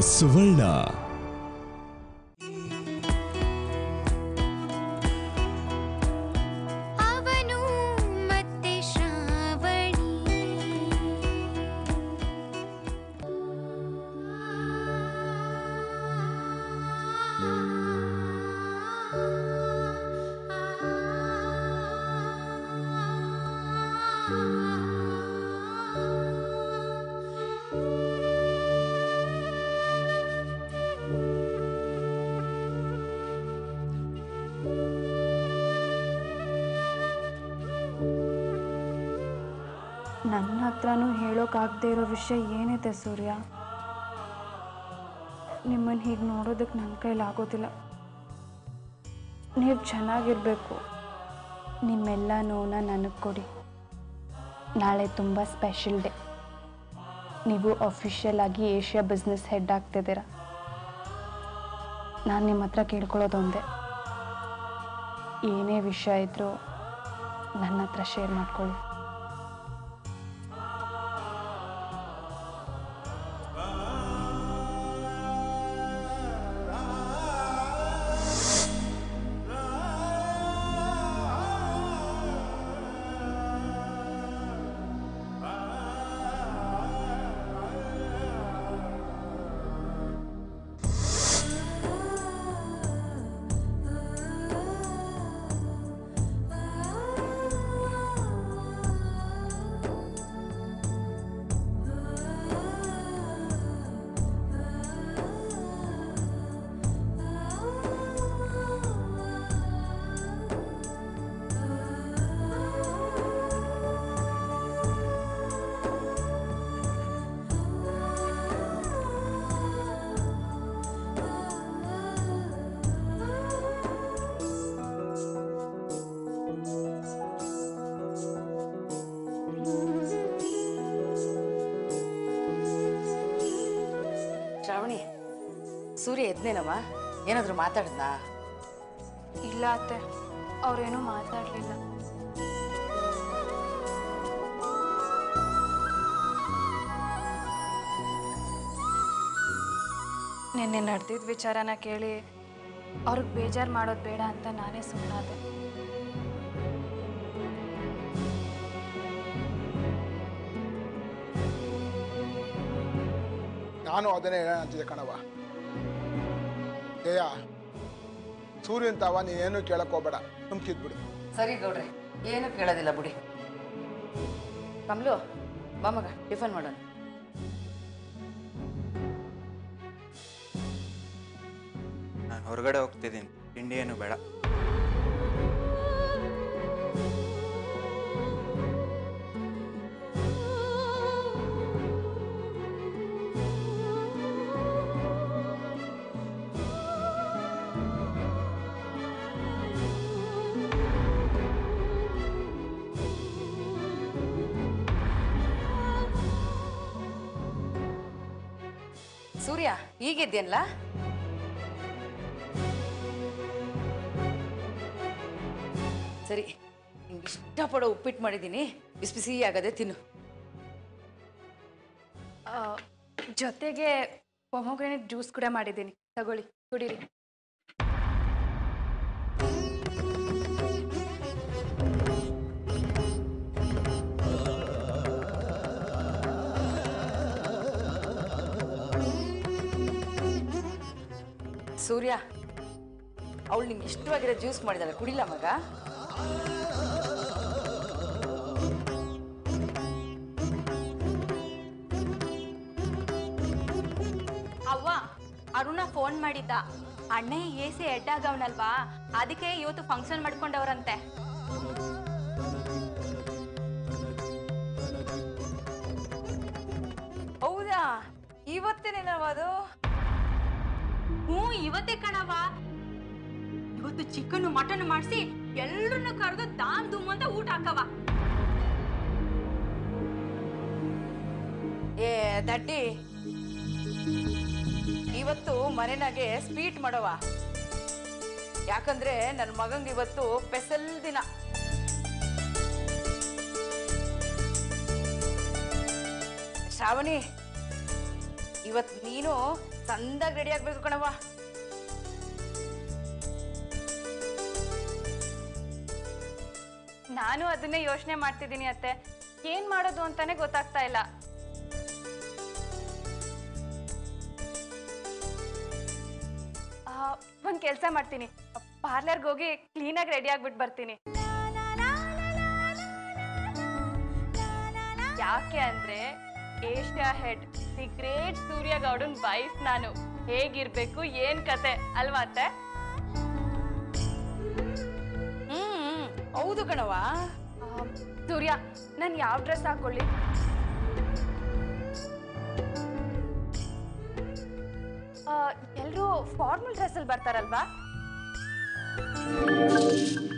ಸುವರ್ಣ ಅವನು ಮತ್ತೆ ಶ್ರಾವಣಿ ನನ್ನ ಹತ್ರನೂ ಹೇಳೋಕ್ಕಾಗದೇ ಇರೋ ವಿಷಯ ಏನಿದೆ ಸೂರ್ಯ ನಿಮ್ಮನ್ನು ಹೀಗೆ ನೋಡೋದಕ್ಕೆ ನನ್ನ ಕೈಲಿ ಆಗೋದಿಲ್ಲ ನೀವು ಚೆನ್ನಾಗಿರಬೇಕು ನಿಮ್ಮೆಲ್ಲ ನೋವನ್ನ ನನಗೆ ಕೊಡಿ ನಾಳೆ ತುಂಬ ಸ್ಪೆಷಲ್ ಡೇ ನೀವು ಅಫಿಷಿಯಲ್ ಆಗಿ ಏಷ್ಯಾ ಬಿಸ್ನೆಸ್ ಹೆಡ್ ಆಗ್ತಿದ್ದೀರ ನಾನು ನಿಮ್ಮ ಹತ್ರ ಕೇಳ್ಕೊಳ್ಳೋದೊಂದೇ ಏನೇ ವಿಷಯ ಇದ್ರೂ ನನ್ನ ಹತ್ರ ಶೇರ್ ಮಾಡ್ಕೊಳ್ಳಿ ಶ್ರಾವಣಿ ಸೂರ್ಯ ಎದ್ನೇನಮ್ಮ ಏನಾದರೂ ಮಾತಾಡಿದ್ನಾ ಇಲ್ಲ ಅತ್ತೆ ಅವ್ರೇನೂ ಮಾತಾಡಲಿಲ್ಲ ನಿನ್ನೆ ನಡೆದಿದ್ದ ವಿಚಾರನ ಕೇಳಿ ಅವ್ರಿಗೆ ಬೇಜಾರು ಮಾಡೋದು ಬೇಡ ಅಂತ ನಾನೇ ಸುಮ್ಮನಾದೆ ನಾನು ಅದನ್ನೇ ಹೇಳೋಣ ಅಂತಿದ್ದೆ ಕಣವ ಜಯ ಸೂರ್ಯನ್ ತಾವ ನೀನೇನು ಕೇಳಕ್ ಹೋಗ್ಬೇಡ ಸುಮ್ಕಿದ್ಬಿಡು ಸರಿ ಗೌಡ್ರೆ ಏನು ಕೇಳೋದಿಲ್ಲ ಬಿಡಿ ಕಮಲು ಬಾ ಮಗ ಟಿಫನ್ ಮಾಡೋಣ ನಾನು ಹೊರಗಡೆ ಹೋಗ್ತಿದ್ದೀನಿ ತಿಂಡಿ ಏನು ಬೇಡ ಸೂರ್ಯ ಹೀಗಿದ್ಯಲ್ಲ ಸರಿ ನಿಂಗೆ ಇಷ್ಟಪಡೋ ಉಪ್ಪಿಟ್ಟು ಮಾಡಿದ್ದೀನಿ ಬಿಸಿ ಬಿಸಿ ಆಗದೆ ತಿನ್ನು ಆ, ಜೊತೆಗೆ ಪೊಮೊಗ್ರೆನೇಟ್ ಜ್ಯೂಸ್ ಕೂಡ ಮಾಡಿದ್ದೀನಿ ತಗೊಳ್ಳಿ ಕುಡೀರಿ ಸೂರ್ಯ ಅವಳು ನಿಂಗೆ ಇಷ್ಟವಾಗಿರೋ ಜ್ಯೂಸ್ ಮಾಡಿದಾಳೆ ಕುಡಿಲ್ಲ ಮಗ ಅವ್ವ ಅರುಣ ಫೋನ್ ಮಾಡಿದ್ದ ಅಣ್ಣ ಎ ಸಿ ಎಡ್ಡಾಗವನಲ್ವಾ ಅದಕ್ಕೆ ಇವತ್ತು ಫಂಕ್ಷನ್ ಮಾಡ್ಕೊಂಡವ್ರಂತೆ ಹೌದಾ ಇವತ್ತೇನೇನವ ಅದು ಹ್ಞೂ ಇವತ್ತೇ ಕಣವ ಇವತ್ತು ಚಿಕನ್ ಮಟನ್ ಮಾಡಿಸಿ ಎಲ್ರನ್ನ ಕರೆದು ದಾಮ್ ಧೂಮ್ ಅಂತ ಊಟ ಹಾಕವ ಏ ದಡ್ಡಿ ಇವತ್ತು ಮನೆನಾಗೆ ಸ್ವೀಟ್ ಮಾಡವ ಯಾಕಂದ್ರೆ ನನ್ನ ಮಗಂಗೆ ಇವತ್ತು ಸ್ಪೆಷಲ್ ದಿನ ಶ್ರಾವಣಿ ಇವತ್ತು ನೀನು ಚಂದಾಗಿ ರೆಡಿ ಆಗ್ಬೇಕು ಕಣವ್ವ ನಾನು ಅದನ್ನೇ ಯೋಚನೆ ಮಾಡ್ತಿದ್ದೀನಿ ಅತ್ತೆ ಏನ್ ಮಾಡೋದು ಅಂತಾನೆ ಗೊತ್ತಾಗ್ತಾ ಇಲ್ಲ ಆ, ಒಂದ್ ಕೆಲ್ಸ ಮಾಡ್ತೀನಿ ಪಾರ್ಲರ್ಗೆ ಹೋಗಿ ಕ್ಲೀನಾಗಿ ರೆಡಿ ಆಗ್ಬಿಟ್ಟು ಬರ್ತೀನಿ ಯಾಕೆ ಅಂದ್ರೆ Asia head the great Surya ಗೌಡನ್ ವೈಫ್ ನಾನು ಹೇಗಿರ್ಬೇಕು ಏನ್ ಕತೆ ಅಲ್ವಾ ಅತ್ತೆ ಹ್ಮ್ ಹೌದು ಕಣವ್ವ ಆ, ಸೂರ್ಯ ನಾನು ಯಾವ ಡ್ರೆಸ್ ಹಾಕೊಳ್ಳಿ ಎಲ್ಲರೂ ಫಾರ್ಮಲ್ ಡ್ರೆಸ್ಸಲ್ಲಿ ಬರ್ತಾರಲ್ವಾ